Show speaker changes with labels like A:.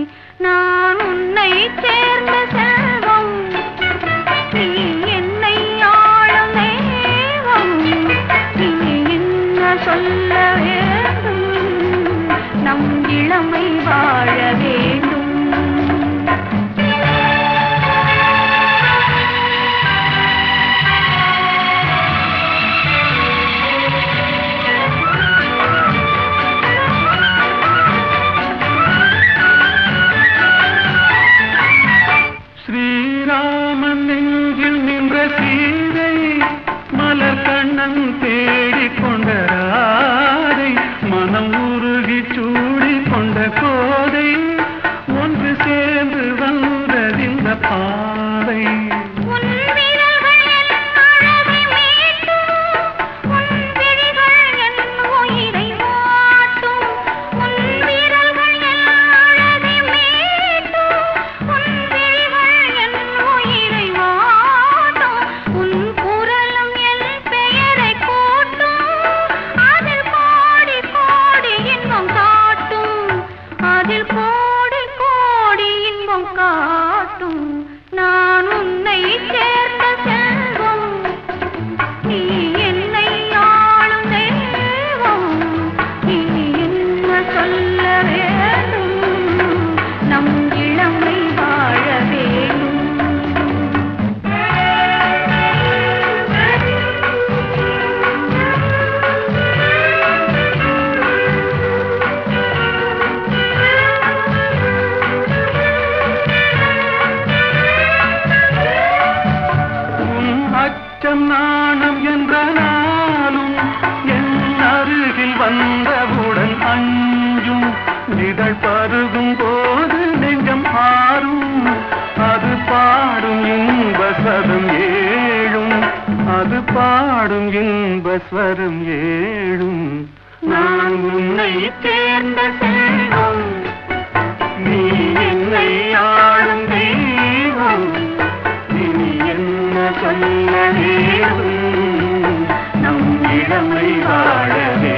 A: நான் உன்னை சேர்ந்த செல்வம் நீ என்னை ஆளும் தெய்வம் நீ என்ன சொல்ல வேண்டும் நம் இளமை வாழ வேண்டும்
B: ஸ்ரீராமன் நெஞ்சில் நின்ற சீதை மலர் கண்ணன் தேடிக் கொண்ட ராதை மனம் உருகி சூடிக் கொண்ட கோதை ஒன்று சேர்ந்து வந்ததிந்த பாதை
A: உன் விரல்கள் என் அழகை மீட்டும் உன் விழிகள் என் உயிரை வாட்டும் உன் விரல்கள் என் அழகை மீட்டும் உன் விழிகள் என் உயிரை வாட்டும் உன் குரலும் என் பெயரை கூட்டும் அதில் கோடி கோடி இன்பம் காட்டும் அதில் கோடி கோடி இன்பம் காட்டும் நான் உன்னை சேர்ந்த செல்வம் நீ என்னை ஆளும் தெய்வம் நீ என்ன சொல்ல வேண்டும் நம் இளமை வாழ
B: உன் அச்சம் நாணம் என்ற நாளும் என் அருகில் வந்தவுடன் அஞ்சும் இதழ் பருகும் போது நெஞ்சம் ஆறும் அது பாடும் இன்ப ஸ்வரம் ஏழும் அது பாடும் இன்ப ஸ்வரம் ஏழும் நான் உன்னை சேர்ந்த செல்வம் நீ என்னை ஆளும் தெய்வம் இனி என்ன சொல்ல வேண்டும் நம் இளமை வாழவே